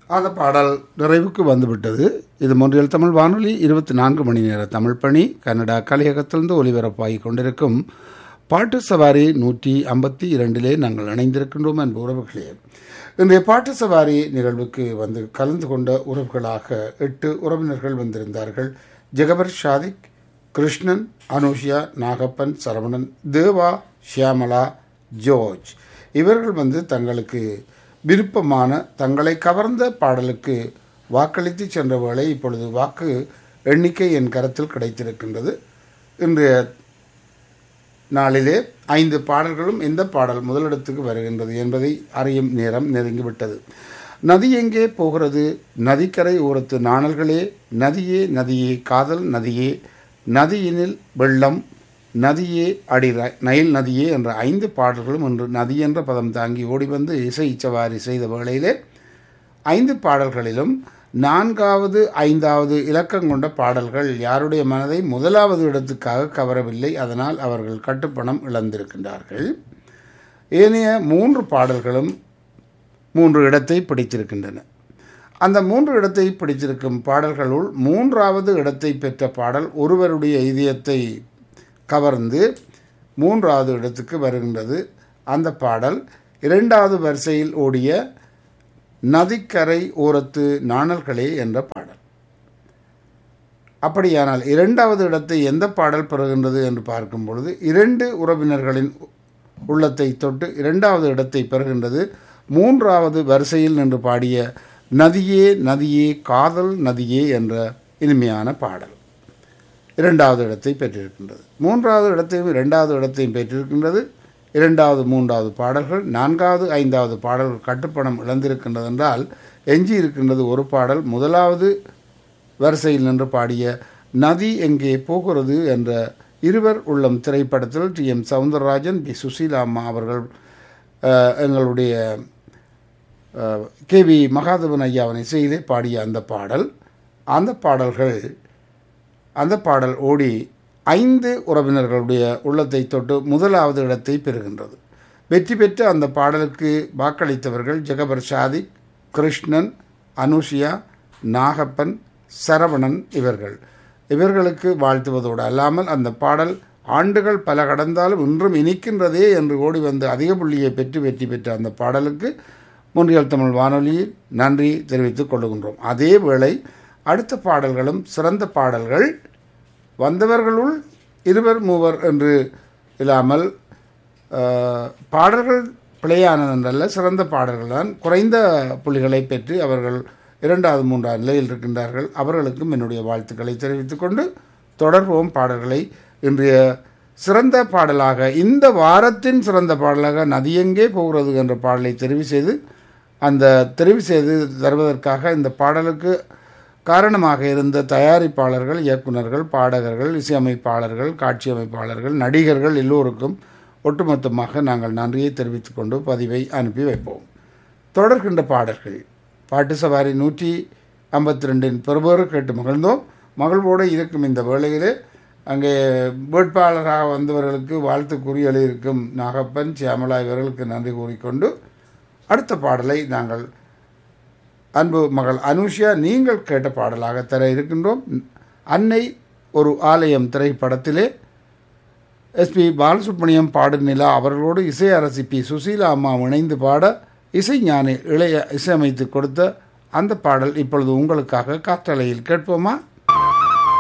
அந்த பாடல் நிறைவுக்கு வந்துவிட்டது இது மொன்றியல் தமிழ் வானொலி இருபத்தி நான்கு மணி நேர தமிழ் பணி கன்னடா கலையகத்திலிருந்து ஒலிபரப்பாகி கொண்டிருக்கும் பாட்டு சவாரி நூற்றி ஐம்பத்தி இரண்டிலே நாங்கள் இணைந்திருக்கின்றோம் அன்பு உறவுகளே இன்றைய பாட்டு சவாரி நிகழ்வுக்கு வந்து கலந்து கொண்ட உறவுகளாக எட்டு உறவினர்கள் வந்திருந்தார்கள் ஜெகபர் ஷாதிக் கிருஷ்ணன் அனுஷியா நாகப்பன் சரவணன் தேவா ஷியாமலா ஜோர்ஜ் இவர்கள் வந்து தங்களுக்கு விருப்பமான தங்களை கவர்ந்த பாடலுக்கு வாக்களித்து சென்ற வேளை இப்பொழுது வாக்கு எண்ணிக்கை என் கரத்தில் கிடைத்திருக்கின்றது இன்றைய நாளிலே ஐந்து பாடல்களும் எந்த பாடல் முதலிடத்துக்கு வருகின்றது என்பதை அறியும் நேரம் நெருங்கிவிட்டது நதி எங்கே போகிறது நதிக்கரை ஓரத்து நாணல்களே நதியே நதியே காதல் நதியே நதியினில் வெள்ளம் நதியே அடி நைல் நதியே என்ற ஐந்து பாடல்களும் இன்று நதி என்ற பதம் தாங்கி ஓடி வந்து இசை சவாரி செய்த வேளையிலே ஐந்து பாடல்களிலும் நான்காவது ஐந்தாவது இலக்கம் கொண்ட பாடல்கள் யாருடைய மனதை முதலாவது இடத்துக்காக கவரவில்லை அதனால் அவர்கள் கட்டுப்பணம் இழந்திருக்கின்றார்கள் ஏனைய மூன்று பாடல்களும் மூன்று இடத்தை பிடித்திருக்கின்றன அந்த மூன்று இடத்தை பிடித்திருக்கும் பாடல்களுள் மூன்றாவது இடத்தை பெற்ற பாடல் ஒருவருடைய இதயத்தை கவர்ந்து மூன்றாவது இடத்துக்கு வருகின்றது அந்த பாடல் இரண்டாவது வரிசையில் ஓடிய நதிக்கரை ஓரத்து நாணல்களே என்ற பாடல் அப்படியானால் இரண்டாவது இடத்தை எந்த பாடல் பெறுகின்றது என்று பார்க்கும் பொழுது இரண்டு உறவினர்களின் உள்ளத்தை தொட்டு இரண்டாவது இடத்தை பெறுகின்றது மூன்றாவது வரிசையில் நின்று பாடிய நதியே நதியே காதல் நதியே என்ற இனிமையான பாடல் இரண்டாவது இடத்தை பெற்றிருக்கின்றது மூன்றாவது இடத்தையும் இரண்டாவது இடத்தையும் பெற்றிருக்கின்றது இரண்டாவது மூன்றாவது பாடல்கள் நான்காவது ஐந்தாவது பாடல்கள் கட்டுப்பணம் இழந்திருக்கின்றது என்றால் எஞ்சி இருக்கின்றது ஒரு பாடல் முதலாவது வரிசையில் நின்று பாடிய நதி எங்கே போகிறது என்ற இருவர் உள்ளம் திரைப்படத்தில் T M Soundararajan P Susheela அம்மா அவர்கள் எங்களுடைய கே வி மகாதேவன் ஐயாவின் இசையிலே பாடிய அந்த பாடல் அந்த பாடல்கள் அந்த பாடல் ஓடி ஐந்து உறவினர்களுடைய உள்ளத்தை தொட்டு முதலாவது இடத்தை பெறுகின்றது வெற்றி பெற்ற அந்த பாடலுக்கு வாக்களித்தவர்கள் ஜெகபர் ஷாதிக் கிருஷ்ணன் அனுஷியா நாகப்பன் சரவணன் இவர்கள் இவர்களுக்கு வாழ்த்துவதோடு அல்லாமல் அந்த பாடல் ஆண்டுகள் பல கடந்தாலும் இன்றும் இனிக்கின்றதே என்று ஓடி வந்து அதிக புள்ளியை பெற்று வெற்றி பெற்ற அந்த பாடலுக்கு முன்றியல் தமிழ் வானொலியில் நன்றி தெரிவித்துக் கொள்கின்றோம் அதே வேளை அடுத்த பாடல்களும் சிறந்த பாடல்கள் வந்தவர்களுள் இருவர் மூவர் என்று இல்லாமல் பாடல்கள் பிழையானதென்றல்ல சிறந்த பாடல்கள் தான் குறைந்த புள்ளிகளை பெற்று அவர்கள் இரண்டாவது மூன்றாவது நிலையில் இருக்கின்றார்கள் அவர்களுக்கும் என்னுடைய வாழ்த்துக்களை தெரிவித்துக் கொண்டு தொடர்வோம் பாடல்களை இன்றைய சிறந்த பாடலாக இந்த வாரத்தின் சிறந்த பாடலாக நதியெங்கே போகிறது என்ற பாடலை தெரிவு செய்து அந்த தெரிவு செய்து தருவதற்காக இந்த பாடலுக்கு காரணமாக இருந்த தயாரிப்பாளர்கள் இயக்குநர்கள் பாடகர்கள் இசையமைப்பாளர்கள் காட்சியமைப்பாளர்கள் நடிகர்கள் எல்லோருக்கும் ஒட்டுமொத்தமாக நாங்கள் நன்றியை தெரிவித்துக் கொண்டு பதிவை அனுப்பி வைப்போம் தொடர்கின்ற பாடல்கள் பாட்டு சவாரி நூற்றி ஐம்பத்தி ரெண்டின் பெறுபேறு கேட்டு மகிழ்ந்தோம் மகிழ்வோடு இருக்கும் இந்த வேளையிலே அங்கே வேட்பாளராக வந்தவர்களுக்கு வாழ்த்து கூறி எழுதியிருக்கும் நாகப்பன் சியாமலா இவர்களுக்கு நன்றி கூறிக்கொண்டு அடுத்த பாடலை நாங்கள் அன்பு மகள் அனுஷியா நீங்கள் கேட்ட பாடலாக தர இருக்கின்றோம் அன்னை ஒரு ஆலயம் திரைப்படத்திலே எஸ்பி பாலசுப்ரமணியம் பாடும் நிலா அவர்களோடு இசை அரசி பி சுசீலா அம்மா இணைந்து பாட இசை ஞானி இளைய இசையமைத்து கொடுத்த அந்த பாடல் இப்பொழுது உங்களுக்காக காற்றலையில் கேட்போமா